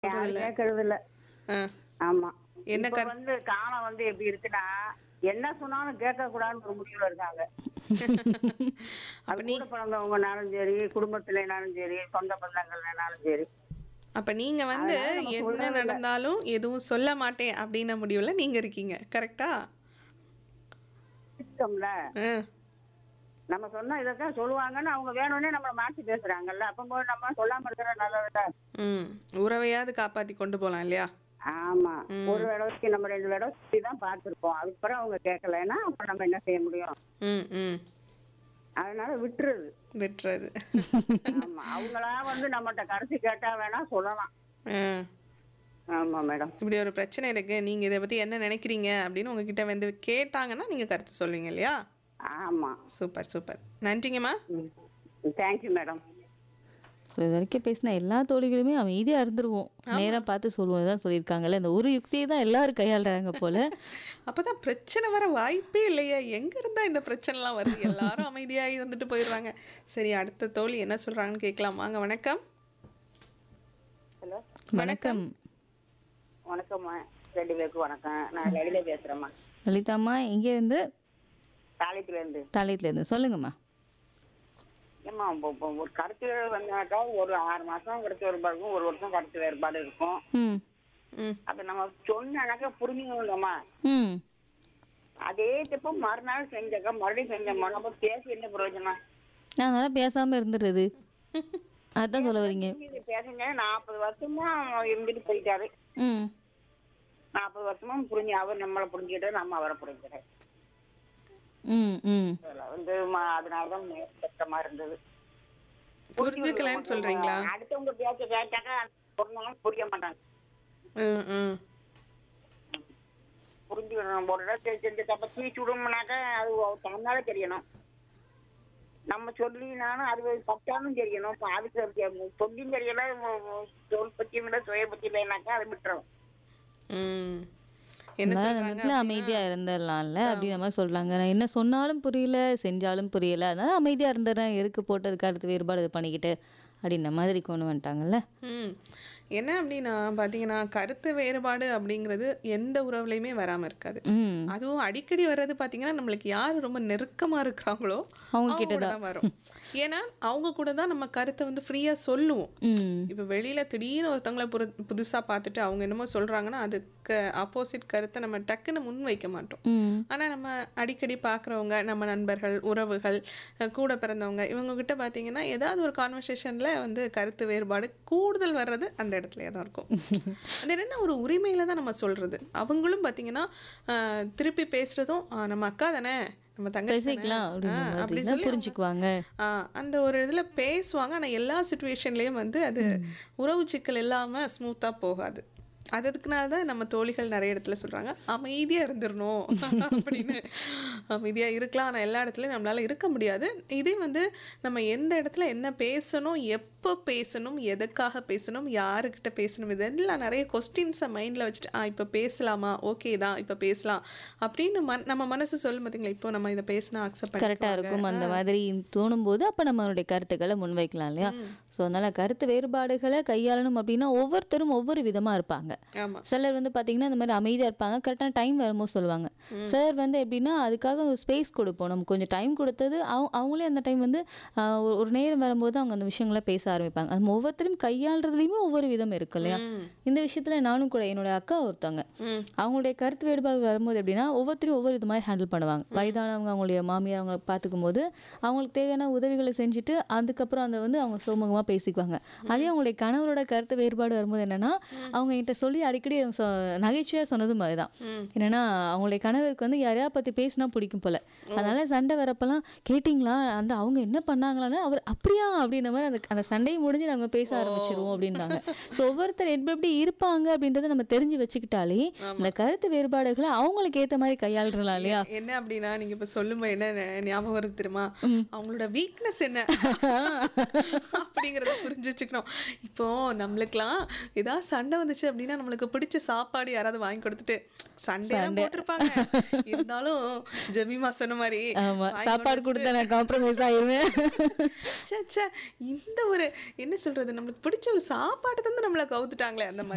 யாரும் இல்ல. கேட்கறது இல்ல ஆ. ஆமா என்ன இப்ப கரு- வந்து காலம் வந்து எப்படி இருக்குன்னா என்ன சொன்னாலும் கேட்க கூடாதுன்னு ஒரு முடிவுல இருக்காங்க அப்ப அது நீ கூட பிறந்தவங்கனாலும் சரி குடும்பத்துலனாலும் சரி சொந்த பந்தங்கள்னாலும் சரி அப்ப நீங்க வந்து அதனால நம்ம என்ன சொல்றது இல்ல. நடந்தாலும் எதுவும் சொல்ல மாட்டேன் அப்படின்ன முடிவுல நீங்க இருக்கீங்க கரெக்டா சிஸ்டம்ல நம்ம சொன்னா இதைத்தான் சொல்லுவாங்கன்னு அவங்க வேணும்னே நம்மள மாத்தி பேசுறாங்கல்ல அப்ப போய் நம்ம சொல்லாம இருக்கிற நல்லதுல ம் உறவையாவது காப்பாத்தி கொண்டு போலாம் இல்லையா ஆமா ஒரு தடவைக்கு நம்ம ரெண்டு தடவை சுத்தி தான் பார்த்திருப்போம் அதுக்கப்புறம் அவங்க கேட்கலைன்னா அப்ப நம்ம என்ன செய்ய முடியும் ம் ம் அதனால விட்டுருது விட்டுறது ஆமா அவங்களா வந்து நம்மகிட்ட கடைசி கேட்டா வேணா சொல்லலாம் ஆ. ஆமா மேடம் இப்படி ஒரு பிரச்சனை இருக்கு நீங்க இதை பத்தி என்ன நினைக்கிறீங்க அப்படின்னு உங்ககிட்ட வந்து கேட்டாங்கன்னா நீங்க கருத்து சொல்வீங்க இல்லையா ஆமா சூப்பர் சூப்பர் நன்றிங்கம்மா தேங்க்யூ மேடம் ஸோ இது வரைக்கும் பேசின எல்லா தோழிகளுமே அமைதியாக இருந்துருவோம் நேராக பார்த்து சொல்லுவோம் தான் சொல்லியிருக்காங்கல்ல இந்த ஒரு யுக்தியை தான் எல்லாரும் கையாளுறாங்க போல அப்பதான் பிரச்சனை வர வாய்ப்பே இல்லையே எங்க இருந்தா இந்த பிரச்சனைலாம் வருது எல்லாரும் அமைதியா இருந்துட்டு போயிடுறாங்க சரி அடுத்த தோழி என்ன சொல்றாங்கன்னு கேட்கலாம் வாங்க வணக்கம் ஹலோ வணக்கம் வணக்கம்மா ரெண்டு பேருக்கும் வணக்கம் நான் லலிதா பேசுறேம்மா லலிதாம்மா இங்கேருந்து தாலித்துல இருந்து தாளையத்துலேருந்து சொல்லுங்கம்மா ஏம்மா இப்போ- இப்போ ஒரு கருத்து வந்தாக்கா ஒரு ஆறு மாசம் கருத்து வேறுபாடு இருக்கும் ஒரு வருஷம் கருத்து வேறுபாடு இருக்கும் ம் ம் அப்ப நம்ம சொன்னாக்கா புரிஞ்சுக்கணும்லம்மா ம் அதே தப்ப மறுநாள் செஞ்சாக்கா மறுபடியும் செஞ்சோம்மா நம்ம பேசி என்ன பிரயோஜனம் நான் அதெல்லாம் பேசாமல் இருந்துடுறது அதான் சொல்ல வரீங்க இது பேசுங்க நாற்பது வருஷமா இருந்துட்டு போயிட்டாரு ம் நாற்பது வருஷமா புரிஞ்சு அவர் நம்மளை புரிஞ்சுக்கிட்டு நம்ம அவரை புரிஞ்சுக்கிறேன் ம் ம் வந்து ம- அதனாலதான் ம- கஷ்டமா இருந்தது புரிஞ்சுக்கலன்னு சொல்றீங்களா அடுத்தவங்க பேச்ச கேட்டாக்கா ஒரு நாள் புரிய மாட்டாங்க ம் ம் புரிஞ்சுக்கணும் ஒரு இடத்துல செஞ்ச தப்ப தீச்சு விடும்னாக்கா அது தன்னால தெரியணும் நம்ம சொல்லினாலும் அது பட்டாலும் தெரியணும் இப்ப அதுக்கு அது சொல்லியும் தெரியல உ- உ- சொல் பத்தியும் இல்லை சுய பத்தி இல்லைனாக்கா அதை விட்டுரும் ம் என்ன அதனால அந்த சொல்றாங்க இடத்துல அமைதியாக இருந்துடலாம்ல அப்படின்ற மாதிரி சொல்கிறாங்க நான் என்ன சொன்னாலும் புரியல செஞ்சாலும் புரியல அதனால அமைதியாக இருந்துடுறேன் எதுக்கு போட்டதுக்கு அடுத்து வேறுபாடு இது பண்ணிக்கிட்டு அப்படின்ற மாதிரி கொண்டு வந்துட்டாங்கல்ல ம் என்ன அப்படின்னா பார்த்தீங்கன்னா கருத்து வேறுபாடு அப்படிங்கிறது எந்த உறவுலையுமே வராமல் இருக்காது ம் அதுவும் அடிக்கடி வர்றது பார்த்தீங்கன்னா நம்மளுக்கு யார் ரொம்ப நெருக்கமாக இருக்கிறாங்களோ அவங்க கிட்ட கூட தான் வரும் ஏன்னா அவங்க கூட தான் நம்ம கருத்தை வந்து ஃப்ரீயாக சொல்லுவோம் ம் இப்போ வெளியில் திடீர்னு ஒருத்தவங்கள புது புதுசாக பார்த்துட்டு அவங்க என்னமோ சொல்கிறாங்கன்னா அதுக்கு ஆப்போசிட் கருத்தை நம்ம டக்குன்னு முன் வைக்க மாட்டோம் ம் ஆனால் நம்ம அடிக்கடி பார்க்குறவங்க நம்ம நண்பர்கள் உறவுகள் அஹ் கூட பிறந்தவங்க இவங்க கிட்ட பார்த்தீங்கன்னா ஏதாவது ஒரு கான்வர்சேஷனில் வந்து கருத்து வேறுபாடு கூடுதல் வர்றது அந்த இடத்துலயே தான் இருக்கும் அது என்ன ஒரு உரிமையில தான் நம்ம சொல்றது அவங்களும் பார்த்தீங்கன்னா அஹ், திருப்பி பேசுறதும் "ஆ, நம்ம அக்கா தானே நம்ம தங்கச்சி தானே?" பேசிக்கலாம் அப்படின்ற ஆ, மாதிரி அப்படி தான் சொல்லி புரிஞ்சுக்குவாங்க ஆ, அந்த ஒரு இதில் பேசுவாங்க ஆனால் எல்லா சுச்சுவேஷன்லேயும் வந்து அது உறவு சிக்கல் இல்லாமல் ஸ்மூத்தாக போகாது அது அதுக்குனால தான் நம்ம தோழிகள் நிறைய இடத்துல சொல்கிறாங்க அமைதியாக இருந்துடணும் அப்படின்னு அமைதியாக இருக்கலாம் ஆனால் எல்லா இடத்துலையும் நம்மளால் இருக்க முடியாது இதே வந்து நம்ம எந்த இடத்துல என்ன பேசணும் எப்போ பேசணும் எதுக்காக பேசணும் யாருக்கிட்ட பேசணும் இதெல்லாம் நிறைய கொஸ்டின்ஸை மைண்டில் வச்சுட்டு ஆ இப்போ பேசலாமா ஓகே தான் இப்போ பேசலாம் அப்படின்னு மன் நம்ம மனசு சொல்லும் பார்த்தீங்களா இப்போ நம்ம இதை பேசினா அக்செப்ட் கரெக்டாக இருக்கும் அந்த மாதிரி தோணும் போது அப்போ நம்மளுடைய கருத்துக்களை முன்வைக்கலாம் இல்லையா ஸோ அதனால கருத்து வேறுபாடுகளை கையாளணும் அப்படின்னா ஒவ்வொருத்தரும் ஒவ்வொரு விதமாக இருப்பாங்க ஆமாம் சிலர் வந்து பார்த்தீங்கன்னா இந்த மாதிரி அமைதியாக இருப்பாங்க கரெக்டான டைம் வரும்போது சொல்லுவாங்க சார் வந்து எப்படின்னா அதுக்காக ஒரு ஸ்பேஸ் கொடுப்போம் நம்ம கொஞ்சம் டைம் கொடுத்தது அவங்க அவங்களே அந்த டைம் வந்து ஆஹ், ஒரு- ஒரு நேரம் வரும்போது அவங்க அந்த விஷயங்களை பேச ஆரம்பிப்பாங்க அது ஒவ்வொருத்தரும் கையாளுறதுலையுமே ஒவ்வொரு விதம் இருக்கு இல்லையா இந்த விஷயத்துல நானும் கூட என்னோட அக்கா ஒருத்தவங்க ம். அவங்களுடைய கருத்து வேறுபாடு வரும்போது எப்படின்னா ஒவ்வொருத்தரும் ஒவ்வொரு இது மாதிரி ஹேண்டில் பண்ணுவாங்க வயதானவங்க அவங்களுடைய மாமியார் அவங்க பார்த்துக்கும் போது அவங்களுக்கு தேவையான உதவிகளை செஞ்சுட்டு அதுக்கப்புறம் அதை வந்து அவங்க சுமூகமாக பேசிக்குவாங்க அதே அவங்களுடைய கணவரோட கருத்து வேறுபாடு வரும்போது என்னன்னா அவங்க என்கிட்ட சொல்லி அடிக்கடி அவங்க சொ- நகைச்சுவையா சொன்னதும் அதுதான் என்னன்னா அவங்களுடைய கணவருக்கு வந்து யாரையா பத்தி பேசினா பிடிக்கும் போல அதனால சண்டை வரப்பெல்லாம் கேட்டிங்களா அந்த அவங்க என்ன பண்ணாங்களான்னு அவர் அப்படியா அப்படின்ற மாதிரி அந்த அந்த சண்டையை முடிஞ்சு நாங்க பேச ஆரம்பிச்சிருவோம் அப்படின்றாங்க ஸோ ஒவ்வொருத்தர் எப்படி எப்படி இருப்பாங்க அப்படின்றத நம்ம தெரிஞ்சு வச்சுக்கிட்டாலே இந்த கருத்து வேறுபாடுகளை அவங்களுக்கு ஏத்த மாதிரி கையாளுறலாம் இல்லையா என்ன அப்படின்னா நீங்க இப்ப சொல்லும்போது என்ன ஞா- ஞாபகம் வருது தெரியுமா அவங்களோட வீக்னஸ் என்ன அப்படிங்கறத புரிஞ்சு வச்சுக்கணும் இப்போ நம்மளுக்குலாம் ஏதாவது சண்டை வந்துச்சு அப்படின்னா நம்மளுக்கு பிடிச்ச சாப்பாடு யாராவது வாங்கி கொடுத்துட்டு சண்டையெல்லாம் போட்டிருப்பாங்க இருந்தாலும் ஜெமிமா சொன்ன மாதிரி ஆமா வாங்கி சாப்பாடு கொண்டு கொடுத்தா நான் காம்ப்ரமைஸ் ஆயிருவேன் ச்சே, ச்சே, இந்த ஒரு என்ன சொல்றது நம்மளுக்கு பிடிச்ச ஒரு சாப்பாடு தந்து நம்மளை கவுத்துட்டாங்களே அந்த மாதிரி